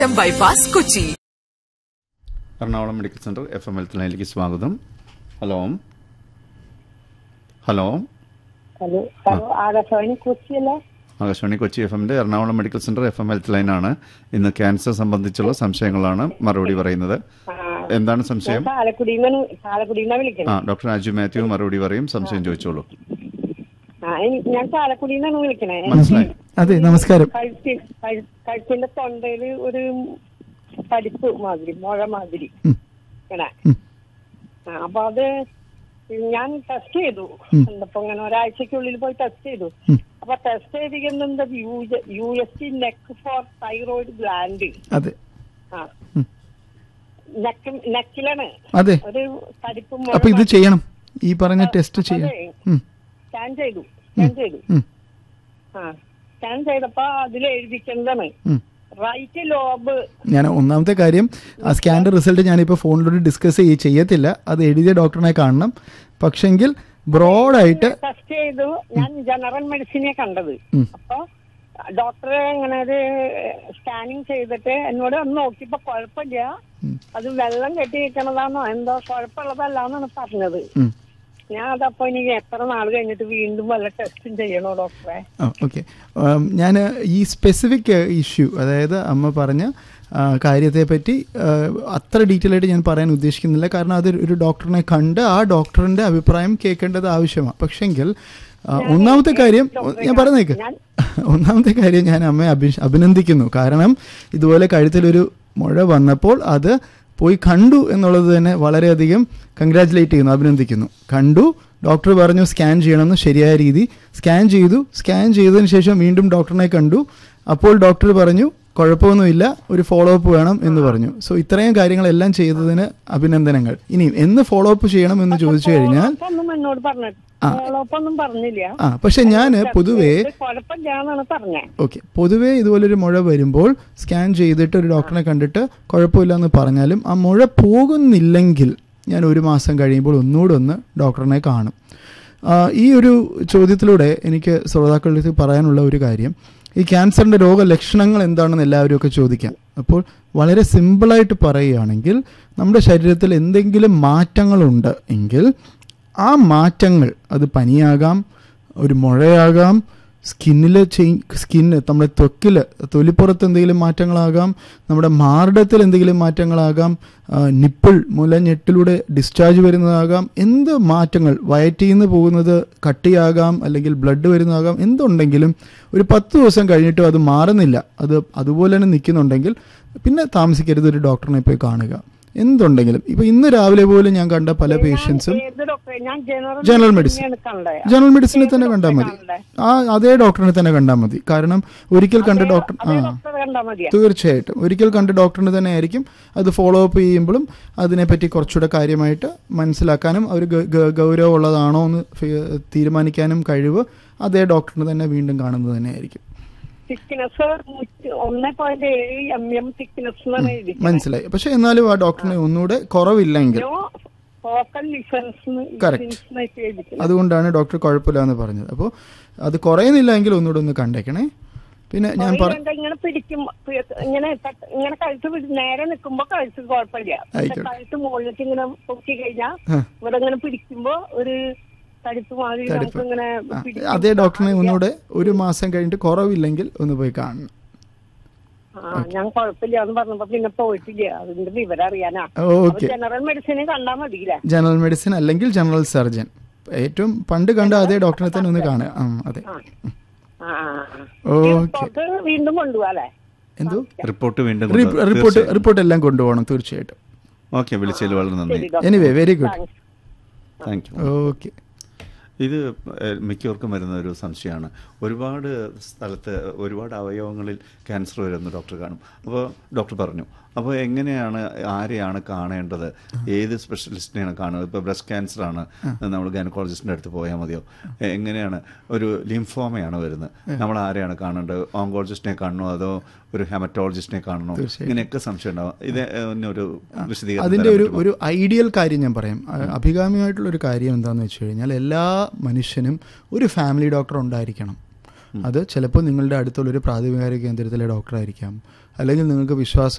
Bypass Kochi Ernakulam medical centre F M health ലൈനിലേക്ക് സ്വാഗതം hello hello hello hello Akashvani കൊച്ചിയല്ലേ Akashvani Kochi F എമ്മിന്റെ Ernakulam medical centre F M health ലൈനാണ് ഇന്ന് ക്യാൻസർ സംബന്ധിച്ചുള്ള സംശയങ്ങളാണ് മറുപടി പറയുന്നത് ആ, എന്താണ് ഞാൻ സംശയം ചാലക്കുടിയിൽ നിന്ന് ചാലക്കുടിയിൽ നിന്നാ ആ വിളിക്കുന്നത് ഡോക്ടർ രാജു മാത്യു മറുപടി പറയും സംശയം ചോദിച്ചോളൂ ആ എനി- ഞാൻ ചാലക്കുടിയിൽ നിന്നാണ് വിളിക്കണേ മനസ്സിലായി അതെ നമസ്കാരം കഴുത്തി കഴു- കഴുത്തിന്റെ തൊണ്ടയില് ഒരു തടിപ്പ് മാതിരി മുഴ മാതിരി ഉം. ഇങ്ങനെ ഉം. ആ, അപ്പൊ അത് ഞാൻ ടെസ്റ്റ് ചെയ്തു അപ്പൊ ഇങ്ങനെ ഒരാഴ്ചക്കുള്ളിൽ പോയി ടെസ്റ്റ് ചെയ്തു ഉം. അപ്പൊ ടെസ്റ്റ് ചെയ്തിരിക്കുന്നത് U S T neck for thyroid gland അതെ ആ ഉം. നെക്ക് നെക്കിലാണ് അതെ ഒരു തടിപ്പ് മുഴ അപ്പൊ ഇത് മാതിരി. ചെയ്യണം ഈ പറഞ്ഞ അപ്പൊ ടെസ്റ്റ് ചെയ്യാം അതെ. ഉം, സ്കാൻ ചെയ്തു സ്കാൻ ചെയ്തു ഉം, ആ സ്കാൻ ചെയ്തപ്പോ അതിൽ എഴുതിക്കുന്നതാണ് ഉം. റൈറ്റ് ലോബ് ഞാൻ ഒന്നാമത്തെ കാര്യം ആ സ്കാൻ്റെ റിസൾട്ട് ഞാനിപ്പോൾ ഫോണിലൂടെ ഡിസ്കസ് ചെയ്യ ചെയ്യത്തില്ല അത് എഴുതിയ ഡോക്ടറിനെ കാണണം പക്ഷെങ്കിൽ ബ്രോഡായിട്ട് ടെസ്റ്റ് ചെയ്തു ഞാൻ ജനറൽ മെഡിസിനെ കണ്ടത് ഉം. അപ്പൊ ഡോക്ടറെ ഇങ്ങനെ ഒരു സ്കാനിങ് ചെയ്തിട്ട് എന്നോട് ഒന്ന് നോക്കിയപ്പോ കുഴപ്പമില്ല അത് വെള്ളം കെട്ടി നിൽക്കണതാണോ എന്തോ കുഴപ്പമുള്ളതല്ലാന്നാണ് പറഞ്ഞത് ഉം. ഞാൻ അതപ്പോ ഇനി എത്ര നാൾ കഴിഞ്ഞിട്ട് വീണ്ടും വല്ല ടെസ്റ്റും ചെയ്യണോ ഡോക്ടറെ ഓക്കെ ഞാൻ ഈ സ്പെസിഫിക് ഇഷ്യൂ അതായത് അമ്മ പറഞ്ഞ ആ, കാര്യത്തെപ്പറ്റി ആ, അത്ര ഡീറ്റെയിൽ ആയിട്ട് ഞാൻ പറയാൻ ഉദ്ദേശിക്കുന്നില്ല കാരണം അത് ഒരു ഡോക്ടറിനെ കണ്ട് ആ ഡോക്ടറിന്റെ അഭിപ്രായം കേൾക്കേണ്ടത് ആവശ്യമാണ് പക്ഷെങ്കിൽ ആ, ഒന്നാമത്തെ കാര്യം ഞാൻ പറഞ്ഞേക്ക് ഞാൻ- ഒന്നാമത്തെ കാര്യം ഞാൻ അമ്മയെ അഭി അഭിനന്ദിക്കുന്നു കാരണം ഇതുപോലെ കഴുത്തിലൊരു മുഴ വന്നപ്പോൾ അത് പോയി കണ്ടു എന്നുള്ളത് തന്നെ വളരെയധികം കൺഗ്രാറ്റുലേറ്റ് ചെയ്യുന്നു അഭിനന്ദിക്കുന്നു കണ്ടു ഡോക്ടർ പറഞ്ഞു സ്കാൻ ചെയ്യണമെന്ന് ശരിയായ രീതി സ്കാൻ ചെയ്തു സ്കാൻ ചെയ്തതിന് ശേഷം വീണ്ടും ഡോക്ടറിനെ കണ്ടു അപ്പോൾ ഡോക്ടർ പറഞ്ഞു കുഴപ്പമൊന്നുമില്ല ഒരു ഫോളോ അപ്പ് വേണം എന്ന് പറഞ്ഞു സോ ഇത്രയും കാര്യങ്ങളെല്ലാം ചെയ്തതിന് അഭിനന്ദനങ്ങൾ ഇനിയും എന്ന് ഫോളോ അപ്പ് ചെയ്യണം എന്ന് ചോദിച്ചു കഴിഞ്ഞാൽ ഫോളോപ്പ് ഒന്നും എന്നോട് പറഞ്ഞിട്ട് ഫോളോപ്പ് ഒന്നും പറഞ്ഞില്ല ആ പക്ഷെ ഞാൻ പൊതുവേ ഇത് കുഴപ്പമില്ലാന്നാണ് പറഞ്ഞേ ഓക്കെ പൊതുവേ ഇതുപോലൊരു മുഴ വരുമ്പോൾ സ്കാൻ ചെയ്തിട്ട് ഒരു ഡോക്ടറെ കണ്ടിട്ട് കുഴപ്പമില്ല എന്ന് പറഞ്ഞാലും ആ മുഴ പോകുന്നില്ലെങ്കിൽ ഞാൻ ഒരു മാസം കഴിയുമ്പോൾ ഒന്നുകൂടെ ഒന്ന് ഡോക്ടറിനെ കാണും ആ, ഈ ഒരു ചോദ്യത്തിലൂടെ എനിക്ക് ശ്രോതാക്കളുടെ പറയാനുള്ള ഒരു കാര്യം ഈ ക്യാൻസറിൻ്റെ രോഗലക്ഷണങ്ങൾ എന്താണെന്ന് എല്ലാവരും ഒക്കെ ചോദിക്കാം അപ്പോൾ വളരെ സിമ്പിളായിട്ട് പറയുകയാണെങ്കിൽ നമ്മുടെ ശരീരത്തിൽ എന്തെങ്കിലും മാറ്റങ്ങളുണ്ട് എങ്കിൽ ആ മാറ്റങ്ങൾ അത് പനിയാകാം ഒരു മുഴയാകാം സ്കിന്നിൽ ചെയ് സ്കിന്ന് നമ്മുടെ ത്വക്കിൽ തൊലിപ്പുറത്ത് എന്തെങ്കിലും മാറ്റങ്ങളാകാം നമ്മുടെ മാർഡത്തിൽ എന്തെങ്കിലും മാറ്റങ്ങളാകാം ആ, നിപ്പിൾ മുലഞ്ഞെട്ടിലൂടെ ഡിസ്ചാർജ് വരുന്നതാകാം എന്ത് മാറ്റങ്ങൾ വയറ്റിൽ നിന്ന് പോകുന്നത് കട്ടിയാകാം അല്ലെങ്കിൽ ബ്ലഡ് വരുന്നതാകാം എന്തുണ്ടെങ്കിലും ഒരു പത്ത് ദിവസം കഴിഞ്ഞിട്ടും അത് മാറുന്നില്ല അത് അതുപോലെ തന്നെ നിൽക്കുന്നുണ്ടെങ്കിൽ പിന്നെ താമസിക്കരുത് ഒരു ഡോക്ടറിനെ പോയി കാണുക എന്തുണ്ടെങ്കിലും ഇപ്പൊ ഇന്ന് രാവിലെ പോലും ഞാൻ കണ്ട പല പേഷ്യൻസും ഏത് ഡോക്ടറെ ഞാൻ ജനറൽ ജനറൽ മെഡിസിൻ മെഡിസിനെയാണ് കണ്ടേ ജനറൽ മെഡിസിനെ തന്നെ കണ്ടാൽ മതി ആ അതേ ഡോക്ടറിനെ തന്നെ കണ്ടാൽ മതി കാരണം ഒരിക്കൽ കണ്ട ഡോക്ടർ ആ അതേ ഡോക്ടറെ കണ്ടാ മതിയാ തീർച്ചയായിട്ടും ഒരിക്കൽ കണ്ട ഡോക്ടറിന് തന്നെ ആയിരിക്കും അത് ഫോളോ അപ്പ് ചെയ്യുമ്പോഴും അതിനെപ്പറ്റി കുറച്ചുകൂടെ കാര്യമായിട്ട് മനസ്സിലാക്കാനും അവർ ഗൗരവമുള്ളതാണോ എന്ന് ഫി- തീരുമാനിക്കാനും കഴിവ് അതേ ഡോക്ടറിന് തന്നെ വീണ്ടും കാണുന്നത് തന്നെ ആയിരിക്കും തിക്നെസ് ഒന്നേ പോയിന്റ് ഏഴ് എം എം തിക്നെസ് എന്നാണ് എഴുതി മനസ്സിലായി പക്ഷെ എന്നാലും ആ ഡോക്ടറിന് ഒന്നുകൂടെ കുറവില്ലെങ്കിൽ ഫോക്കൽ ഡിഫറൻസ് Correct. അതുകൊണ്ടാണ് ഡോക്ടർ കുഴപ്പമില്ല എന്ന് പറഞ്ഞത് അപ്പോൾ അത് കുറയുന്നില്ല എങ്കിൽ ഒന്നുകൂടെ ഒന്ന് കണ്ടേക്കണേ പിന്നെ ഞാൻ പറ ഇങ്ങനെ പിടിക്കും പി- ഇങ്ങനെ പെട്ട- ഇങ്ങനെ കഴുത്ത് പിടി നേരെ നിൽക്കുമ്പോ കഴുത്ത് കുഴപ്പമില്ല പക്ഷെ ആയിക്കോട്ടെ. കഴുത്ത് മുകളിലേക്ക് ഇങ്ങനെ പൊക്കി കഴിഞ്ഞാൽ ആ. ഇവിടെ ഇങ്ങനെ പിടിക്കുമ്പോ ഒരു തടിപ്പ് മാതിരി തടിപ്പ്. നമുക്ക് ഇങ്ങനെ ആ, പിടിക്കും. അതേ ഡോക്ടറിനെ ഒന്നുകൂടെ ഒരു മാസം കഴിഞ്ഞിട്ട് കുറവില്ലെങ്കിൽ ഒന്ന് പോയി കാണണം ആ ഞാൻ കുഴപ്പമില്ല എന്ന് പറഞ്ഞപ്പോ പിന്നെ പോയിട്ടില്ല അതിന്റെ വിവരം അറിയാനാ ഓക്കെ ജനറൽ മെഡിസിനെ കണ്ടാ മതിയില്ലേ ജനറൽ മെഡിസിൻ അല്ലെങ്കിൽ ജനറൽ സർജൻ ഏറ്റവും പണ്ട് കണ്ട അതേ ഡോക്ടറിനെ തന്നെ ഒന്ന് കാണുക ആ അതെ ആ ആ, ആ, ആ. ഓക്കെ റിപ്പോർട്ട് വീണ്ടും കൊണ്ടുപോകാല്ലേ എന്തോ റിപ്പോർട്ട് വീണ്ടും റി- റിപ്പോർട്ട് റിപ്പോർട്ട് എല്ലാം കൊണ്ടുപോകണം തീർച്ചയായിട്ടും ഓക്കെ വിളിച്ചതിൽ വളരെ നന്ദി ശരി doctor anyway very good thanks thank you okay ഇത് ഏഹ്, മിക്കവർക്കും വരുന്ന ഒരു സംശയമാണ് ഒരുപാട് സ്ഥലത്ത് ഒരുപാട് അവയവങ്ങളിൽ ക്യാൻസർ വരുമെന്ന് ഡോക്ടർ കാണും അപ്പോൾ ഡോക്ടർ പറഞ്ഞു അപ്പോൾ എങ്ങനെയാണ് ആരെയാണ് കാണേണ്ടത് ഏത് സ്പെഷ്യലിസ്റ്റിനെയാണ് കാണുന്നത് ഇപ്പോൾ ബ്രസ്റ്റ് ക്യാൻസർ ആണ് നമ്മൾ ഗൈനക്കോളജിസ്റ്റിൻ്റെ അടുത്ത് പോയാൽ മതിയോ എ- എങ്ങനെയാണ് ഒരു ലിംഫോമയാണ് വരുന്നത് നമ്മൾ ആരെയാണ് കാണേണ്ടത് ഓങ്കോളജിസ്റ്റിനെ കാണണോ അതോ ഒരു ഹെമറ്റോളജിസ്റ്റിനെ കാണണോ ഇങ്ങനെയൊക്കെ സംശയം ഉണ്ടാവും ഇത് ഏഹ്, ഒരു വിശദീകരണം അതിൻ്റെ തരാൻ ഒരു പറ്റുമോ? ഒരു ഐഡിയൽ കാര്യം ഞാൻ പറയാം അ- അഭികാമ്യമായിട്ടുള്ള ഒരു കാര്യം എന്താണെന്ന് വെച്ച് കഴിഞ്ഞാൽ എല്ലാ മനുഷ്യനും ഒരു ഫാമിലി ഡോക്ടർ ഉണ്ടായിരിക്കണം അത് ചിലപ്പോൾ നിങ്ങളുടെ അടുത്തുള്ളൊരു പ്രാഥമികാരോഗ്യ കേന്ദ്രത്തിലെ ഡോക്ടറായിരിക്കാം അല്ലെങ്കിൽ നിങ്ങൾക്ക് വിശ്വാസം